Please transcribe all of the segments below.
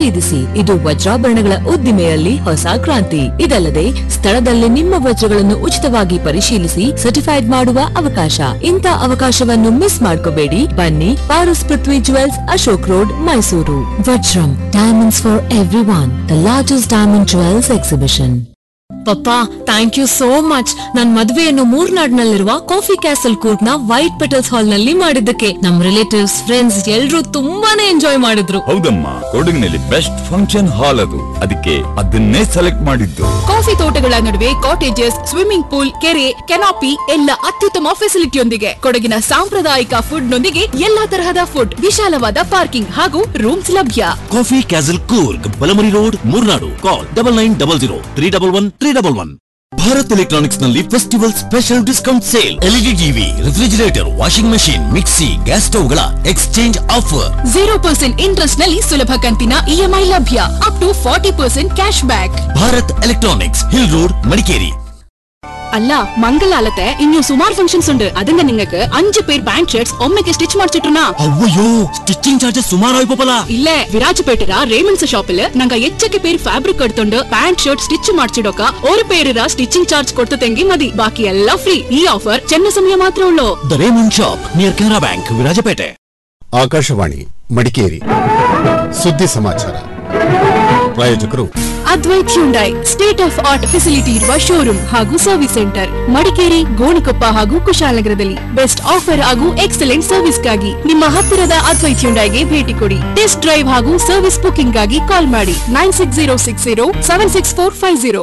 ಖರೀದಿಸಿ ಇದು ವಜ್ರಾಭರಣಗಳ ಉದ್ದಿಮೆಯಲ್ಲಿ ಹೊಸ ಕ್ರಾಂತಿ ಇದಲ್ಲದೆ ಸ್ಥಳದಲ್ಲೇ ನಿಮ್ಮ ವಜ್ರಗಳನ್ನು ಉಚಿತವಾಗಿ ಪರಿಶೀಲಿಸಿ ಸರ್ಟಿಫೈಡ್ ಮಾಡುವ ಅವಕಾಶ ಇಂಥ ಅವಕಾಶವನ್ನು ಮಿಸ್ ಮಾಡ್ಕೋಬೇಡಿ ಬನ್ನಿ Paras Prithvi jewels Ashok road Mysuru Vajram diamonds for every one the largest diamond jewels exhibition ಪಪ್ಪಾ ಥ್ಯಾಂಕ್ ಯು ಸೋ ಮಚ್ ನನ್ ಮದುವೆಯನ್ನು ಮೂರ್ನಾಡ್ನಲ್ಲಿರುವ ಕಾಫಿ ಕ್ಯಾಸಲ್ ಕೂರ್ಗ್ ನ ವೈಟ್ ಪೆಟಲ್ಸ್ ಹಾಲ್ ನಲ್ಲಿ ಮಾಡಿದ್ದಕ್ಕೆ ನಮ್ ರಿಲೇಟಿವ್ಸ್ ಫ್ರೆಂಡ್ಸ್ ಎಲ್ರೂ ತುಂಬಾನೇ ಎಂಜಾಯ್ ಮಾಡಿದ್ರು ಹೌದಮ್ಮ ಕೊಡಗಿನಲ್ಲಿ ಬೆಸ್ಟ್ ಫಂಕ್ಷನ್ ಹಾಲ್ ಅದು ಅದಕ್ಕೆ ಅದನ್ನೇ ಸೆಲೆಕ್ಟ್ ಮಾಡಿದ್ದು ಕಾಫಿ ತೋಟಗಳ ನಡುವೆ ಕಾಟೇಜಸ್ ಸ್ವಿಮ್ಮಿಂಗ್ ಪೂಲ್ ಕೆರೆ ಕೆನಾಪಿ ಎಲ್ಲ ಅತ್ಯುತ್ತಮ ಫೆಸಿಲಿಟಿಯೊಂದಿಗೆ ಕೊಡಗಿನ ಸಾಂಪ್ರದಾಯಿಕ ಫುಡ್ ನೊಂದಿಗೆ ಎಲ್ಲಾ ತರಹದ ಫುಡ್ ವಿಶಾಲವಾದ ಪಾರ್ಕಿಂಗ್ ಹಾಗೂ ರೂಮ್ಸ್ ಲಭ್ಯ coffee castle Coorg Balamuri road Moornad call double nine double zero three double one three double one Bharat electronics ನಲ್ಲಿ festival special discount sale LED TV refrigerator washing machine mixie gas ಸ್ಟವ್ಗಳ exchange offer zero percent interest ನಲ್ಲಿ ಸುಲಭ ಕಂತಿನ EMI ಲಭ್ಯ up to forty percent cash back Bharat electronics hill road Madikeri അല്ല മംഗലാലത്തെ ഇനിയും സുമാർ functions ഉണ്ട് അതിന്റെ നിങ്ങൾക്ക് അഞ്ച് പേർ പാന്റ് ഷർട്ട്സ് ഒമ്മയ്ക്ക് സ്റ്റിച്ച് ಮಾಡಿಸಿಟ್ರುನಾ ಅವ್ವಯ್ಯೋ ಸ್ಟಿಚಿಂಗ್ ಚಾರ್ಜಸ್ ಸುಮಾರು ಆಯ್ಪಲ್ಲ ಇಲ್ಲೇ ವಿರಾಜಪೇಟೆರ ರೇಮಂಡ್ಸ್ ഷോപ്പില് ನಂಗ ಹೆಚ್ಚಕ್ಕೆ പേര് ಫ್ಯಾಬ್ರಿಕ್ എടുത്തോണ്ട് ಪ್ಯಾಂಟ್ ಶರ್ಟ್ ಸ್ಟಿಚ್ ಮಾಡಿಸಿಡೋಕ ഒരു പേരിರ ಸ್ಟಿಚಿಂಗ್ ಚಾರ್ಜ್ ಕೊಡ್ತತೆಂಗಿ ಮದಿ ಬಾಕಿ ಎಲ್ಲ ಫ್ರೀ ಈ ಆಫರ್ ಚೆನ್ನ ಸಮಯ ಮಾತ್ರ ಉಳ್ಳೋ the Raymond shop near Canara bank Virajpet Akashvani Madikeri ಸುದ್ದಿ ಸಮಾಚಾರ ಪ್ರಾಯೋಜಕರು Advaith Hyundai state of art facility ಇರುವ ಶೋರೂಮ್ ಹಾಗೂ ಸರ್ವಿಸ್ ಸೆಂಟರ್ ಮಡಿಕೇರಿ ಗೋಣಿಕೊಪ್ಪ ಹಾಗೂ ಕುಶಾಲನಗರದಲ್ಲಿ ಬೆಸ್ಟ್ ಆಫರ್ ಹಾಗೂ ಎಕ್ಸಲೆಂಟ್ ಸರ್ವಿಸ್ಗಾಗಿ ನಿಮ್ಮ ಹತ್ತಿರದ ಅದ್ವೈತ್ ಹ್ಯುಂಡೈಗೆ ಭೇಟಿ ಕೊಡಿ ಟೆಸ್ಟ್ ಡ್ರೈವ್ ಹಾಗೂ ಸರ್ವಿಸ್ ಬುಕಿಂಗ್ ಗಾಗಿ ಕಾಲ್ ಮಾಡಿ nine six zero six zero seven six four five zero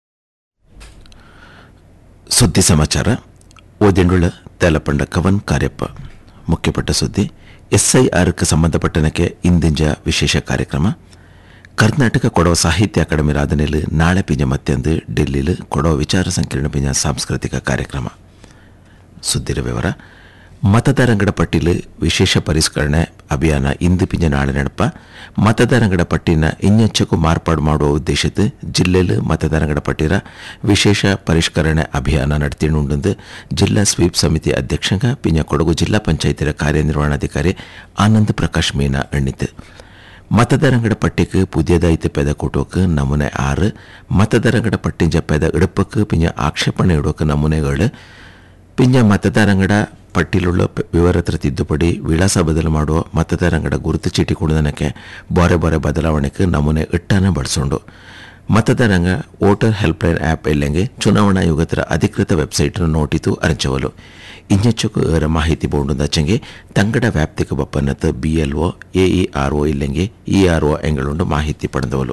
ಸುದ್ದಿ ಸಮಾಚಾರ ಓದೆಂಡುಳ ತೇಲಪಂಡ ಕವನ್ ಕಾರ್ಯಪ್ಪ ಮುಖ್ಯಪಟ್ಟ ಸುದ್ದಿ ಎಸ್ಐಆರ್ಕ್ಕೆ ಸಂಬಂಧಪಟ್ಟನಕ್ಕೆ ಇಂದಿಂಜ ವಿಶೇಷ ಕಾರ್ಯಕ್ರಮ ಕರ್ನಾಟಕ ಕೊಡವ ಸಾಹಿತ್ಯ ಅಕಾಡೆಮಿ ರಾಧನೆಯಲ್ಲಿ ನಾಳೆ ಪಿಂಜ ಮತ್ತೆಂದು ಡೆಲ್ಲಿಲಿ ಕೊಡವ ವಿಚಾರ ಸಂಕಿರಣ ಪಿಂಜ ಸಾಂಸ್ಕೃತಿಕ ಕಾರ್ಯಕ್ರಮ ಸುದ್ದಿರ ವಿವರ ಮತದಾರಂಗಡ ಪಟ್ಟಿಲು ವಿಶೇಷ ಪರಿಷ್ಕರಣೆ ಅಭಿಯಾನ ಇಂದು ಪಿಂಜ ನಾಳೆ ನಡಪ ಮತದಾರಂಗಡ ಪಟ್ಟಿನ ಇನ್ನೆಚ್ಚಕ್ಕೂ ಮಾರ್ಪಾಡು ಮಾಡುವ ಉದ್ದೇಶದ ಜಿಲ್ಲೆಯಲ್ಲಿ ಮತದಾರಂಗಡ ಪಟ್ಟಿರ ವಿಶೇಷ ಪರಿಷ್ಕರಣೆ ಅಭಿಯಾನ ನಡೆತಿನುಂಡು ಜಿಲ್ಲಾ ಸ್ವೀಪ್ ಸಮಿತಿ ಅಧ್ಯಕ್ಷಂಗ ಪಿಂಜ ಕೊಡಗು ಜಿಲ್ಲಾ ಪಂಚಾಯತಿರ ಕಾರ್ಯನಿರ್ವಹಣಾಧಿಕಾರಿ ಆನಂದ್ ಪ್ರಕಾಶ್ ಮೀನಾ ಎಣ್ಣಿತು ಮತದಾರಂಗಡ ಪಟ್ಟಿக்கு புதியதாய்த்து பெத கூட்டோக்கு ನಮೂನೆ ಆರು ಮತದಾರಂಗಡ ಪಟ್ಟಿಂಜ ಪೆದ ಇಡುಪಕ್ಕೆ ಪಿಂಜ ಆಕ್ಷೇಪಣೆ ಇಡೋಕೆ ನಮೂನೆಗಳು ಪಿಂಜ ಮತದಾರಂಗಡ ಪಟ್ಟಿലുള്ള ಪ- ವಿವರತ್ರ ತಿದ್ದುಪಡಿ ವಿಳಾಸ ಬದಲು ಮಾಡುವ ಮತದಾರಂಗಡ ಗುರುತು ಚೀಟಿ ಕೊಡುದನಕ್ಕೆ ಬಾರೆ ಬಾರೆ ಬದಲಾವಣೆಗೆ ನಮೂನೆ ಇಟ್ಟಾನೆ ಬಳಸೋಂಡು ಮತದಾರಂಗ ವೋಟರ್ ಹೆಲ್ಪ್ಲೈನ್ ಆ್ಯಪ್ ಇಲ್ಲಂಗೆ ಚುನಾವಣಾ ಯುಗತರ ಅಧಿಕೃತ ವೆಬ್ಸೈಟ್ ನೋಟಿತು ಅರಂಚವಲು ಇಂಜೆಚ್ಚಕು ಏರ ಮಾಹಿತಿ ಬೋಂಡು ದಚ್ಚಂಗೆ ತಂಗಡ ವ್ಯಾಪ್ತಿಗೆ ಬಪ್ಪನ್ನತ B L O A E R O ಇಲ್ಲಂಗೆ ಇ ಆರ್ ಒ ಎಂಗಳುಂಡು ಮಾಹಿತಿ ಪಡೆದವಲು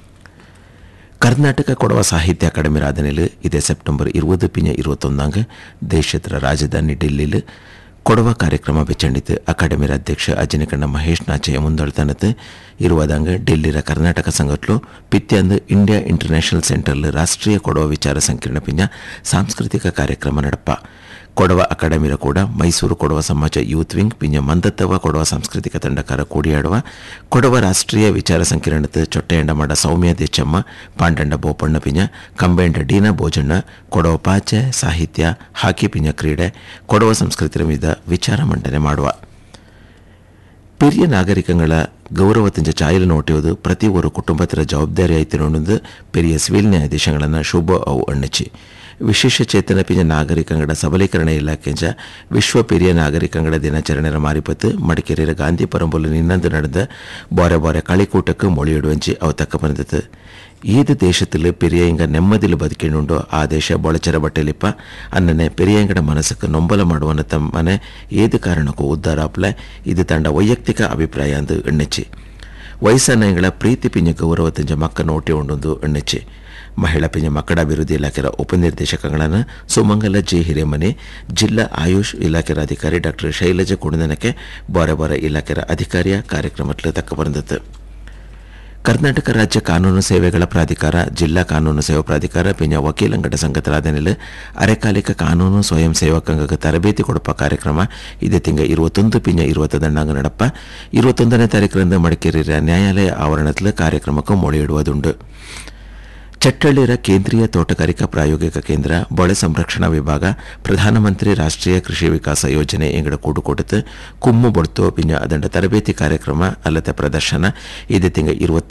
ಕರ್ನಾಟಕ ಕೊಡವ ಸಾಹಿತ್ಯ ಅಕಾಡೆಮಿ ರಾಧನೆಲು ಇದೇ ಸೆಪ್ಟೆಂಬರ್ ಇರುವುದು ಪಿಂಜ ഇരുപത്തൊന്നാങ്ക് ದೇಶದ ರಾಜಧಾನಿ ಡೆಲ್ಲಿಲು ಕೊಡವ ಕಾರ್ಯಕ್ರಮ ಬೆಚ್ಚಂಡಿತು ಅಕಾಡೆಮಿರ ಅಧ್ಯಕ್ಷ ಅಜನಿಕಣ್ಣ ಮಹೇಶ್ ನಾಚೆಯ ಮುಂದಳ್ತನത്ത് ಇರುವುದಂಗ ಡೆಲ್ಲಿರ ಕರ್ನಾಟಕ ಸಂಘಟ್ಲು ಪಿತ್ಯಂದು ಇಂಡಿಯಾ ಇಂಟರ್ನ್ಯಾಷನಲ್ ಸೆಂಟರ್ಲು ರಾಷ್ಟ್ರೀಯ ಕೊಡವ ವಿಚಾರ ಸಂಕಿರಣ ಪಿಂಜ ಸಾಂಸ್ಕೃತಿಕ ಕಾರ್ಯಕ್ರಮ ನಡಪ ಕೊಡವ ಅಕಾಡೆಮಿರ ಕೂಡ ಮೈಸೂರು ಕೊಡವ ಸಮಾಜ ಯೂತ್ ವಿಂಗ್ ಪಿಂಜ ಮಂದತ್ತವ ಕೊಡವ ಸಾಂಸ್ಕೃತಿಕ ತಂಡಕಾರ ಕೂಡಿಯಾಡುವ ಕೊಡವ ರಾಷ್ಟ್ರೀಯ ವಿಚಾರ ಸಂಕಿರಣದ ಚೊಟ್ಟೆಯಂಡ ಮಾಡ ಸೌಮ್ಯ ದೇಚಮ್ಮ ಪಾಂಡಂಡ ಬೋಪಣ್ಣ ಪಿಂಜ ಕಂಬೆಂಡ ಡೀನ ಭೋಜಣ್ಣ ಕೊಡವ ಪಾಚೆ ಸಾಹಿತ್ಯ ಹಾಕಿ ಪಿಂಜ ಕ್ರೀಡೆ ಕೊಡವ ಸಂಸ್ಕೃತಿಯ ವಿವಿಧ ವಿಚಾರ ಮಂಡನೆ ಮಾಡುವ ಹಿರಿಯ ನಾಗರಿಕಗಳ ಗೌರವದಿಂದ ಚಾಯಲು ನೋಟುವುದು ಪ್ರತಿ ಒಂದು ಕುಟುಂಬದರ ಜವಾಬ್ದಾರಿ ಆಯ್ತು ಪೆರಿಯ ಸಿವಿಲ್ ನ್ಯಾಯಾಧೀಶಗಳನ್ನು ಶುಭ ಅವು ಅಣ್ಣಚಿ ವಿಶೇಷ ಚೇತನ ಪಿಂಜ ನಾಗರಿಕಂಗಡ ಸಬಲೀಕರಣ ಇಲಾಖೆಂಜ ವಿಶ್ವ ಪೆರಿಯ ನಾಗರಿಕಂಗಡ ದಿನಾಚರಣೆಯ ಮಾರಿಪತ್ತು ಮಡಿಕೇರಿಯ ಗಾಂಧಿ ಪರಂಬೊಲು ನಿನ್ನಂದು ನಡೆದ ಬಾರೆ ಬಾರೆ കളിക്കൂട്ടಕ್ಕೆ മൊഴിയിടുവഞ്ചി അവ തക്ക പറഞ്ഞത് ഏത് ദേശത്തിൽ പെരിയങ്ക നെമ്മതിൽ ബതിക്കുന്നുണ്ടോ ആ ദേശ ബൊളച്ചര ಬಟ್ಟೆಲಿಪ್ಪ ಅನ್ನನೆ ಪೆರಿಯಂಗಡ ಮನಸ್ಸಕ್ಕೆ ನೊಂಬಲ ಮಾಡುವನ ತಮ್ಮನೆ ಏದು ಕಾರಣಕ್ಕೂ ಉದ್ದಾರಾಪ್ಲೆ ಇದು ತಂಡ ವೈಯಕ್ತಿಕ ಅಭಿಪ್ರಾಯ ಅಂದು ಎಣ್ಣೆಚ್ಚಿ ವಯಸ್ಸನ್ನಗಳ ಪ್ರೀತಿ ಪಿಂಜ ಗೌರವ ತಿಂಜ ಮಕ್ಕ ನೋಟಿ ಉಂಡೊಂದು ಎಣ್ಣೆಚ್ಚಿ ಮಹಿಳಾ ಪಿಂಜ ಮಕ್ಕಳ ಅಭಿವೃದ್ಧಿ ಇಲಾಖೆಯ ಉಪನಿರ್ದೇಶಕಗಳನ್ನು ಸುಮಂಗಲ ಜೆ ಹಿರೇಮನೆ ಜಿಲ್ಲಾ ಆಯುಷ್ ಇಲಾಖೆಯ ಅಧಿಕಾರಿ ಡಾಕ್ಟರ್ ಶೈಲಜಾ ಕುಣದನಕ್ಕೆ ಬಾರೆ ಬಾರೆ ಇಲಾಖೆಯ ಅಧಿಕಾರಿಯ ಕಾರ್ಯಕ್ರಮದಲ್ಲಿ ತಕ್ಕ ಬಂದದ್ದು ಕರ್ನಾಟಕ ರಾಜ್ಯ ಕಾನೂನು ಸೇವೆಗಳ ಪ್ರಾಧಿಕಾರ ಜಿಲ್ಲಾ ಕಾನೂನು ಸೇವಾ ಪ್ರಾಧಿಕಾರ ಪಿಂಜ ವಕೀಲಂಗಡ ಸಂಘತರಾದನೆಲ್ ಅರೆಕಾಲಿಕ ಕಾನೂನು ಸ್ವಯಂ ಸೇವಕಂಗಕ್ಕೆ ತರಬೇತಿ ಕೊಡಪ ಕಾರ್ಯಕ್ರಮ ಇದೇ ತಿಂಗ ಇರುವತ್ತೊಂದು ಪಿಂಜ ಇರುವತ್ತ ದಂಡಾಂಗ ನಡಪ ಇರುವತ್ತೊಂದನೇ ತಾರೀಕರಂದು ಮಡಿಕೇರಿಯ ನ್ಯಾಯಾಲಯ ಆವರಣದಲ್ಲಿ ಕಾರ್ಯಕ್ರಮಕ್ಕೆ ಮೊಳೆಯಿಡುವುದುಂಡು ಚಟ್ಟಳ್ಳಿರ ಕೇಂದ್ರೀಯ ತೋಟಗಾರಿಕಾ ಪ್ರಾಯೋಗಿಕ ಕೇಂದ್ರ ಬೊಳೆ ಸಂರಕ್ಷಣಾ ವಿಭಾಗ ಪ್ರಧಾನಮಂತ್ರಿ ರಾಷ್ಟ್ರೀಯ ಕೃಷಿ ವಿಕಾಸ ಯೋಜನೆ ಎಂಗಡ ಕೂಡು ಕೊಡುತ್ತು ಕುಮ್ಮು ಬೊಡ್ತು ಪಿಂಜ ಅದಂಡ ತರಬೇತಿ ಕಾರ್ಯಕ್ರಮ ಅಲ್ಲದೆ ಪ್ರದರ್ಶನ ಇದೇ ತಿಂಗ ಇರುವತ್ತ